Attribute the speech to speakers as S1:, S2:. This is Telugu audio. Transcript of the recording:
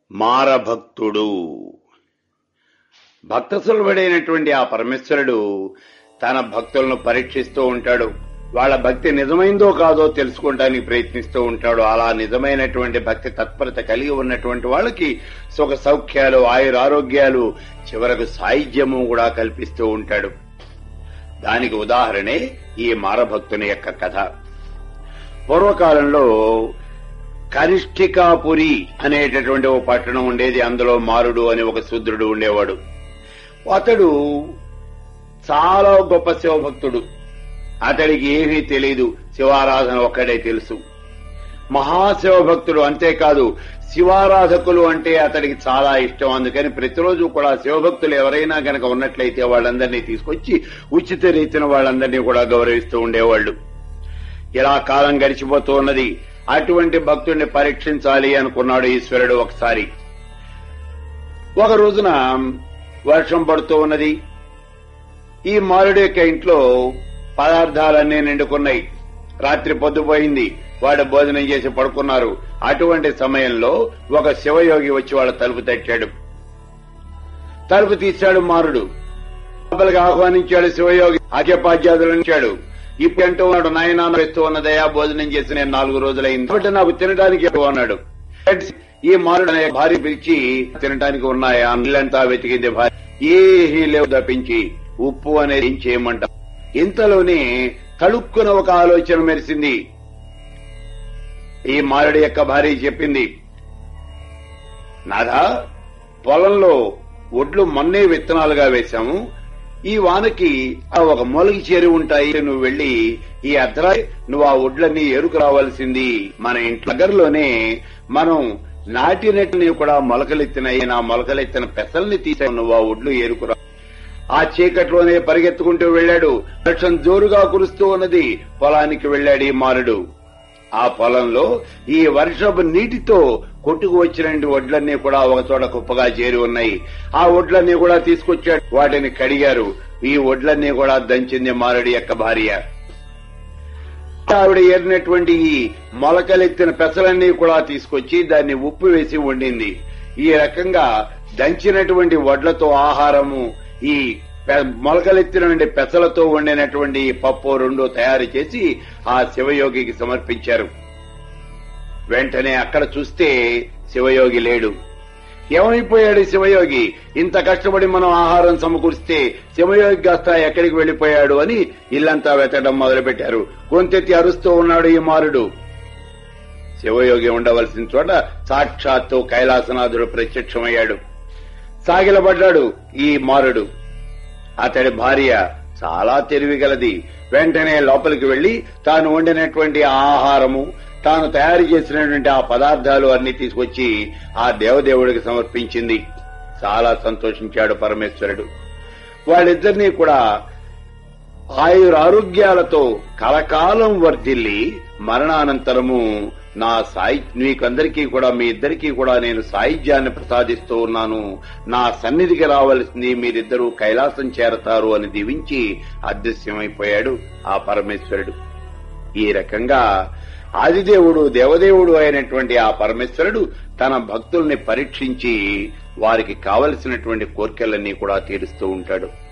S1: మారభక్తుడు భక్తసులభుడైనటువంటి ఆ పరమేశ్వరుడు తన భక్తులను పరీక్షిస్తూ ఉంటాడు వాళ్ళ భక్తి నిజమైందో కాదో తెలుసుకోవడానికి ప్రయత్నిస్తూ ఉంటాడు అలా నిజమైనటువంటి భక్తి తత్పరత కలిగి ఉన్నటువంటి వాళ్ళకి సుఖ సౌఖ్యాలు ఆయురారోగ్యాలు చివరకు సాహిత్యము కూడా కల్పిస్తూ ఉంటాడు దానికి ఉదాహరణే ఈ మారభక్తుని యొక్క కథ పూర్వకాలంలో కనిష్ఠికాపురి అనేటటువంటి ఒక పట్టణం ఉండేది అందులో మారుడు అని ఒక శూద్రుడు ఉండేవాడు అతడు చాలా గొప్ప శివభక్తుడు అతడికి ఏమీ తెలియదు శివారాధన ఒక్కడే తెలుసు మహాశివభక్తుడు అంతేకాదు శివారాధకులు అంటే అతడికి చాలా ఇష్టం అందుకని ప్రతిరోజు కూడా శివభక్తులు ఎవరైనా గనక ఉన్నట్లయితే వాళ్ళందరినీ తీసుకొచ్చి ఉచిత రీతిన వాళ్ళందరినీ కూడా గౌరవిస్తూ ఉండేవాళ్లు ఇలా కాలం గడిచిపోతూ ఉన్నది అటువంటి భక్తుడిని పరీక్షించాలి అనుకున్నాడు ఈశ్వరుడు ఒకసారి ఒక రోజున వర్షం పడుతూ ఉన్నది ఈ మారుడు యొక్క ఇంట్లో పదార్థాలన్నీ నిండుకున్నాయి రాత్రి పొద్దుపోయింది వాడు భోజనం చేసి పడుకున్నారు అటువంటి సమయంలో ఒక శివయోగి వచ్చి వాళ్ళ తలుపు తట్టాడు తలుపు తీశాడు మారుడు లోపలికి ఆహ్వానించాడు శివయోగి ఆఖ్యపాధ్యాదులను ఇచ్చాడు ఇప్పుడు అంటూ ఉన్నాడు నాయన వేస్తూ ఉన్నదయా భోజనం చేసి నేను నాలుగు రోజులైంది కాబట్టి నాకు తినడానికి ఎక్కువ అన్నాడు ఈ మారుడు అనే భార్య పిలిచి తినడానికి ఉన్నాయా నీళ్ళంతా వెతికింది భార్య ఏహీ లేవు తప్పించి ఉప్పు అనేది ఏం చేయమంట ఇంతలోనే తళుక్కున ఒక ఆలోచన మెరిసింది ఈ మారుడి యొక్క భార్య చెప్పింది నాదా పొలంలో ఒడ్లు మొన్నే విత్తనాలుగా వేశాము ఈ వానకి ఆ ఒక మొలకి చేరి ఉంటాయి నువ్వు వెళ్లి ఈ అర్ధరా నువ్వు ఆ ఒడ్లన్నీ ఏరుకు రావాల్సింది మన ఇంటి దగ్గరలోనే మనం నాటినట్టుని కూడా మొలకలెత్తినాయి నా మొలకలెత్తిన పెసల్ని తీసే నువ్వు ఆ ఒడ్లు ఏరుకురా ఆ చీకట్లోనే పరిగెత్తుకుంటూ వెళ్లాడు వర్షం జోరుగా కురుస్తూ ఉన్నది పొలానికి వెళ్లాడు ఈ మారుడు ఆ పొలంలో ఈ వర్షపు నీటితో కొట్టుకు వచ్చిన వడ్లన్నీ కూడా ఒక చోట కుప్పగా చేరి ఉన్నాయి ఆ వడ్లన్నీ కూడా తీసుకొచ్చాడు వాటిని కడిగారు ఈ వడ్లన్నీ కూడా దంచింది మారుడి యొక్క భార్య ఆవిడ ఏరినటువంటి ఈ మొలకలెత్తిన పెసలన్నీ కూడా తీసుకొచ్చి దాన్ని ఉప్పు వేసి వండింది ఈ రకంగా దంచినటువంటి వడ్లతో ఆహారము ఈ మొలకలెత్తినటువంటి పెసలతో వండినటువంటి పప్పు రెండు తయారు చేసి ఆ శివయోగికి సమర్పించారు వెంటనే అక్కడ చూస్తే శివయోగి లేడు ఏమైపోయాడు శివయోగి ఇంత కష్టపడి మనం ఆహారం సమకూరిస్తే శివయోగి కాస్త ఎక్కడికి వెళ్లిపోయాడు అని ఇల్లంతా వెతకడం మొదలుపెట్టారు గొంతెత్తి అరుస్తూ ఉన్నాడు ఈ మారుడు శివయోగి ఉండవలసిన చోట సాక్షాత్తు కైలాసనాథుడు ప్రత్యక్షమయ్యాడు సాగిలబడ్డాడు ఈ మారుడు అతడి భార్య చాలా తెలివిగలది వెంటనే లోపలికి వెళ్లి తాను వండినటువంటి ఆహారము తాను తయారు చేసినటువంటి ఆ పదార్థాలు అన్ని తీసుకొచ్చి ఆ దేవదేవుడికి సమర్పించింది చాలా సంతోషించాడు పరమేశ్వరుడు వాళ్ళిద్దరినీ కూడా ఆయురారోగ్యాలతో కలకాలం వర్ధిల్లి మరణానంతరము నా సాయి మీకందరికీ కూడా మీ ఇద్దరికీ కూడా నేను సాహిత్యాన్ని ప్రసాదిస్తూ ఉన్నాను నా సన్నిధికి రావలసింది మీరిద్దరూ కైలాసం చేరతారు అని దీవించి అదృశ్యమైపోయాడు ఆ పరమేశ్వరుడు ఈ రకంగా ఆదిదేవుడు దేవదేవుడు అయినటువంటి ఆ పరమేశ్వరుడు తన భక్తుల్ని పరీక్షించి వారికి కావలసినటువంటి కోరికలన్నీ కూడా తీరుస్తూ ఉంటాడు